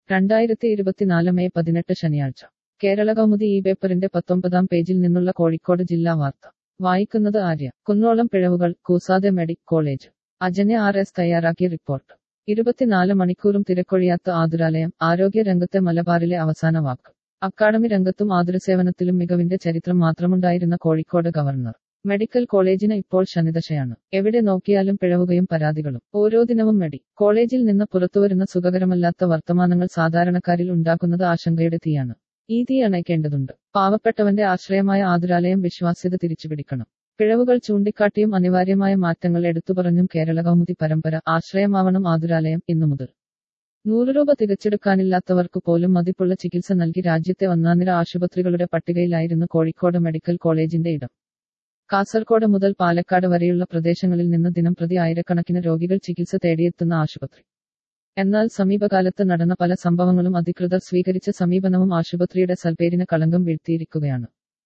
രണ്ടായിരത്തി ഇരുപത്തിനാല് മെയ് പതിനെട്ട് ശനിയാഴ്ച കേരള കൗമുദി ഈ പേപ്പറിന്റെ പത്തൊമ്പതാം പേജിൽ നിന്നുള്ള കോഴിക്കോട് ജില്ലാ വാർത്ത വായിക്കുന്നത് ആര്യ കുന്നോളം പിഴവുകൾ കൂസാതെ മെഡി കോളേജ് അജന്യ ആർ എസ് തയ്യാറാക്കിയ റിപ്പോർട്ട് ഇരുപത്തിനാല് മണിക്കൂറും തിരക്കൊഴിയാത്ത ആതുരാലയം ആരോഗ്യ രംഗത്തെ മലബാറിലെ അവസാന വാക്ക് അക്കാഡമി രംഗത്തും ആതുരസേവനത്തിലും മികവിന്റെ ചരിത്രം മാത്രമുണ്ടായിരുന്ന കോഴിക്കോട് ഗവർണർ മെഡിക്കൽ കോളേജിന് ഇപ്പോൾ ശനിദശയാണ് എവിടെ നോക്കിയാലും പിഴവുകയും പരാതികളും ഓരോ ദിനവും മെഡി കോളേജിൽ നിന്ന് പുറത്തുവരുന്ന സുഖകരമല്ലാത്ത വർത്തമാനങ്ങൾ സാധാരണക്കാരിൽ ഉണ്ടാക്കുന്നത് ആശങ്കയുടെ തീയാണ് ഈ തീ അണയ്ക്കേണ്ടതുണ്ട് പാവപ്പെട്ടവന്റെ ആശ്രയമായ ആതുരാലയം വിശ്വാസ്യത തിരിച്ചുപിടിക്കണം പിഴവുകൾ ചൂണ്ടിക്കാട്ടിയും അനിവാര്യമായ മാറ്റങ്ങൾ എടുത്തുപറഞ്ഞും കേരള കൗമുദി പരമ്പര ആശ്രയമാവണം ആതുരാലയം ഇന്നു മുതൽ നൂറ് രൂപ തികച്ചെടുക്കാനില്ലാത്തവർക്ക് പോലും മതിപ്പുള്ള ചികിത്സ നൽകി രാജ്യത്തെ ഒന്നാനിര ആശുപത്രികളുടെ പട്ടികയിലായിരുന്നു കോഴിക്കോട് മെഡിക്കൽ കോളേജിന്റെ ഇടം കാസർകോട് മുതൽ പാലക്കാട് വരെയുള്ള പ്രദേശങ്ങളിൽ നിന്ന് ദിനം പ്രതി ആയിരക്കണക്കിന് രോഗികൾ ചികിത്സ തേടിയെത്തുന്ന ആശുപത്രി എന്നാൽ സമീപകാലത്ത് നടന്ന പല സംഭവങ്ങളും അധികൃതർ സ്വീകരിച്ച സമീപനവും ആശുപത്രിയുടെ സൽപ്പേരിന് കളങ്കം വീഴ്ത്തിയിരിക്കുകയാണ്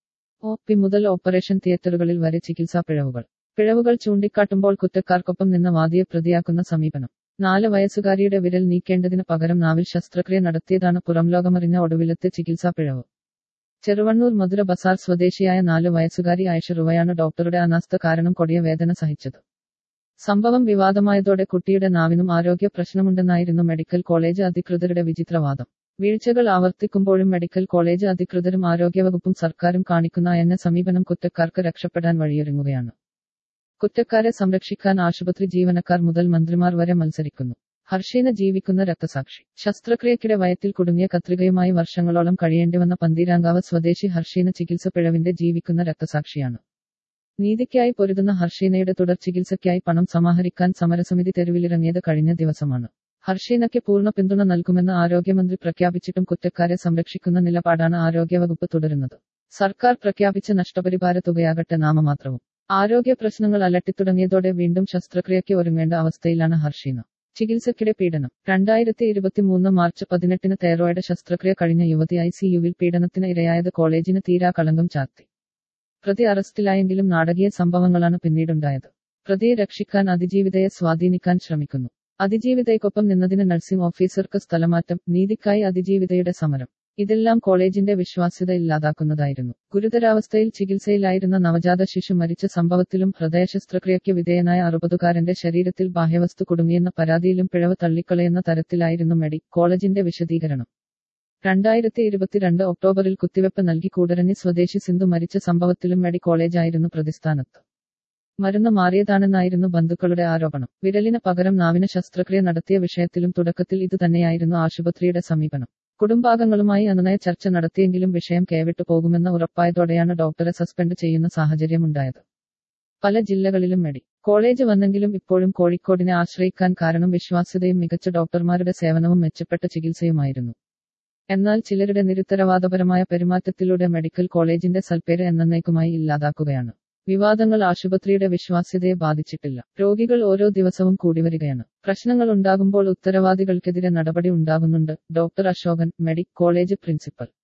ഒ പി മുതൽ ഓപ്പറേഷൻ തിയേറ്ററുകളിൽ വരെ ചികിത്സാ പിഴവുകൾ പിഴവുകൾ ചൂണ്ടിക്കാട്ടുമ്പോൾ കുറ്റക്കാർക്കൊപ്പം നിന്ന് വാദിയെ പ്രതിയാക്കുന്ന സമീപനം നാല് വയസ്സുകാരിയുടെ വിരൽ നീക്കേണ്ടതിന് പകരം നാവിൽ ശസ്ത്രക്രിയ നടത്തിയതാണ് പുറംലോകമറിഞ്ഞ ഒടുവിലത്തെ ചികിത്സാ പിഴവ് ചെറുവണ്ണൂർ മധുര ബസാർ സ്വദേശിയായ നാല് വയസ്സുകാരി ആയിഷ റുവയാണ് ഡോക്ടറുടെ അനാസ്ഥ കാരണം കൊടിയ വേദന സഹിച്ചത് സംഭവം വിവാദമായതോടെ കുട്ടിയുടെ നാവിനും ആരോഗ്യ പ്രശ്നമുണ്ടെന്നായിരുന്നു മെഡിക്കൽ കോളേജ് അധികൃതരുടെ വിചിത്രവാദം വീഴ്ചകൾ ആവർത്തിക്കുമ്പോഴും മെഡിക്കൽ കോളേജ് അധികൃതരും ആരോഗ്യവകുപ്പും സർക്കാരും കാണിക്കുന്ന എന്ന സമീപനം കുറ്റക്കാർക്ക് രക്ഷപ്പെടാൻ വഴിയൊരുങ്ങുകയാണ് കുറ്റക്കാരെ സംരക്ഷിക്കാൻ ആശുപത്രി ജീവനക്കാർ മുതൽ മന്ത്രിമാർ വരെ മത്സരിക്കുന്നു ഹർഷീന ജീവിക്കുന്ന രക്തസാക്ഷി ശസ്ത്രക്രിയക്കിടെ വയറ്റിൽ കുടുങ്ങിയ കത്രികയുമായി വർഷങ്ങളോളം കഴിയേണ്ടിവന്ന പന്തീരാങ്കാവ് സ്വദേശി ഹർഷീന ചികിത്സ പിഴവിന്റെ ജീവിക്കുന്ന രക്തസാക്ഷിയാണ് നീതിക്കായി പൊരുതുന്ന ഹർഷീനയുടെ തുടർ ചികിത്സയ്ക്കായി പണം സമാഹരിക്കാൻ സമരസമിതി തെരുവിലിറങ്ങിയത് കഴിഞ്ഞ ദിവസമാണ് ഹർഷീനയ്ക്ക് പൂർണ്ണ പിന്തുണ നൽകുമെന്ന് ആരോഗ്യമന്ത്രി പ്രഖ്യാപിച്ചിട്ടും കുറ്റക്കാരെ സംരക്ഷിക്കുന്ന നിലപാടാണ് ആരോഗ്യവകുപ്പ് തുടരുന്നത് സർക്കാർ പ്രഖ്യാപിച്ച നഷ്ടപരിഹാര തുകയാകട്ടെ നാമമാത്രവും ആരോഗ്യ പ്രശ്നങ്ങൾ അലട്ടിത്തുടങ്ങിയതോടെ വീണ്ടും ശസ്ത്രക്രിയയ്ക്ക് ഒരുങ്ങേണ്ട അവസ്ഥയിലാണ് ഹർഷീന ചികിത്സയ്ക്കിടെ പീഡനം രണ്ടായിരത്തി ഇരുപത്തിമൂന്ന് മാർച്ച് പതിനെട്ടിന് തൈറോയിഡ് ശസ്ത്രക്രിയ കഴിഞ്ഞ യുവതി ഐ സി യുവിൽ പീഡനത്തിന് ഇരയായത് കോളേജിന് തീരാ കളങ്കം ചാർത്തി പ്രതി അറസ്റ്റിലായെങ്കിലും നാടകീയ സംഭവങ്ങളാണ് പിന്നീടുണ്ടായത് പ്രതിയെ രക്ഷിക്കാൻ അതിജീവിതയെ സ്വാധീനിക്കാൻ ശ്രമിക്കുന്നു അതിജീവിതയ്ക്കൊപ്പം നിന്നതിന് നഴ്സിംഗ് ഓഫീസർക്ക് സ്ഥലമാറ്റം നീതിക്കായി അതിജീവിതയുടെ സമരം ഇതെല്ലാം കോളേജിന്റെ വിശ്വാസ്യത ഇല്ലാതാക്കുന്നതായിരുന്നു ഗുരുതരാവസ്ഥയിൽ ചികിത്സയിലായിരുന്ന നവജാത ശിശു മരിച്ച സംഭവത്തിലും ഹൃദയ ശസ്ത്രക്രിയയ്ക്ക് വിധേയനായ അറുപതുകാരന്റെ ശരീരത്തിൽ ബാഹ്യവസ്തു കുടുങ്ങിയെന്ന പരാതിയിലും പിഴവ് തള്ളിക്കളയുന്ന തരത്തിലായിരുന്നു മെഡി കോളേജിന്റെ വിശദീകരണം രണ്ടായിരത്തി ഇരുപത്തിരണ്ട് ഒക്ടോബറിൽ കുത്തിവെപ്പ് നൽകി കൂടരഞ്ഞി സ്വദേശി സിന്ധു മരിച്ച സംഭവത്തിലും മെഡി കോളേജായിരുന്നു പ്രതിസ്ഥാനത്ത് മരുന്ന് മാറിയതാണെന്നായിരുന്നു ബന്ധുക്കളുടെ ആരോപണം വിരലിന് പകരം നാവിന് ശസ്ത്രക്രിയ നടത്തിയ വിഷയത്തിലും തുടക്കത്തിൽ ഇതുതന്നെയായിരുന്നു ആശുപത്രിയുടെ സമീപനം കുടുംബാംഗങ്ങളുമായി അനുനയ ചർച്ച നടത്തിയെങ്കിലും വിഷയം കേവിട്ടു പോകുമെന്ന് ഉറപ്പായതോടെയാണ് ഡോക്ടറെ സസ്പെൻഡ് ചെയ്യുന്ന സാഹചര്യമുണ്ടായത് പല ജില്ലകളിലും മെഡി കോളേജ് വന്നെങ്കിലും ഇപ്പോഴും കോഴിക്കോടിനെ ആശ്രയിക്കാൻ കാരണം വിശ്വാസ്യതയും മികച്ച ഡോക്ടർമാരുടെ സേവനവും മെച്ചപ്പെട്ട ചികിത്സയുമായിരുന്നു എന്നാൽ ചിലരുടെ നിരുത്തരവാദപരമായ പെരുമാറ്റത്തിലൂടെ മെഡിക്കൽ കോളേജിന്റെ സൽപ്പേര് എന്നേക്കുമായി ഇല്ലാതാക്കുകയാണ് വിവാദങ്ങൾ ആശുപത്രിയുടെ വിശ്വാസ്യതയെ ബാധിച്ചിട്ടില്ല രോഗികൾ ഓരോ ദിവസവും കൂടിവരികയാണ് പ്രശ്നങ്ങൾ ഉണ്ടാകുമ്പോൾ ഉത്തരവാദികൾക്കെതിരെ നടപടി ഉണ്ടാകുന്നുണ്ട് doctor Ashokan medic college principal